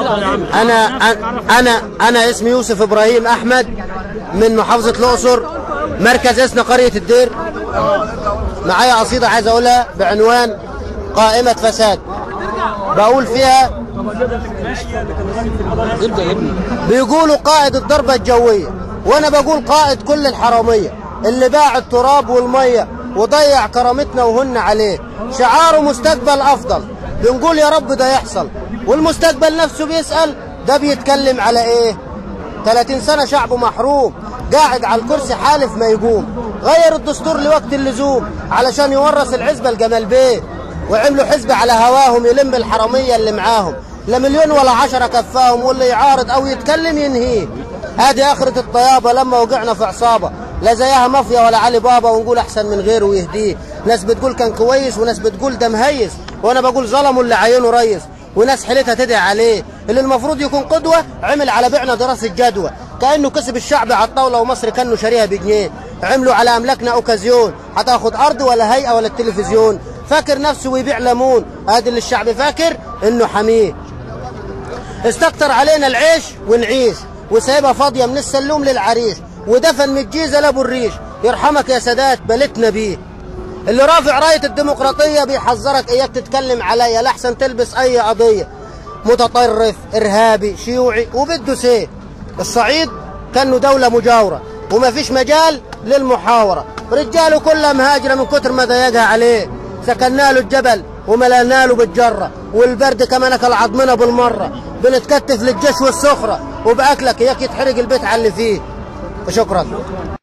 انا انا انا اسمي يوسف ابراهيم احمد من محافظه الاقصر مركز اسنا قريه الدير معايا قصيده عايز اقولها بعنوان قائمه فساد بقول فيها بيقولوا قائد الضربه الجويه وانا بقول قائد كل الحراميه اللي باع التراب والميه وضيع كرامتنا وهن عليه شعاره مستقبل افضل بنقول يا رب ده يحصل والمستقبل نفسه بيسأل ده بيتكلم على ايه 30 سنة شعبه محروم قاعد على الكرسي حالف ما يقوم غير الدستور لوقت اللزوم علشان يورث العزبة لجمال بيه وعملوا حزب على هواهم يلم الحرامية اللي معاهم لا مليون ولا عشرة كفاهم واللي يعارض او يتكلم ينهيه ادي اخرة الطيابة لما وقعنا في عصابة لا زيها مافيا ولا علي بابا ونقول احسن من غيره ويهديه ناس بتقول كان كويس وناس بتقول ده مهيس وانا بقول ظلموا اللي عينه ريس وناس حيلتها تدعي عليه اللي المفروض يكون قدوة عمل على بيعنا دراسة جدوى كأنه كسب الشعب على الطاولة ومصر كانه شاريها بجنيه عملوا على أملاكنا أوكازيون هتاخد أرض ولا هيئة ولا التلفزيون فاكر نفسه ويبيع ليمون ادي اللي الشعب فاكر انه حميه استكتر علينا العيش ونعيش وسايبها فاضيه من السلوم للعريش ودفن من الجيزه لابو الريش يرحمك يا سادات بلتنا بيه اللي رافع رايه الديمقراطيه بيحذرك اياك تتكلم عليا لاحسن تلبس اي قضيه متطرف ارهابي شيوعي وبده سيف الصعيد كانه دوله مجاوره وما فيش مجال للمحاوره رجاله كلها مهاجره من كتر ما ضيقها عليه سكنا له الجبل وملأنا له بالجره والبرد كمان اكل عظمنا بالمره بنتكتف للجيش والسخره وباكلك اياك يتحرق البيت على اللي فيه وشكرا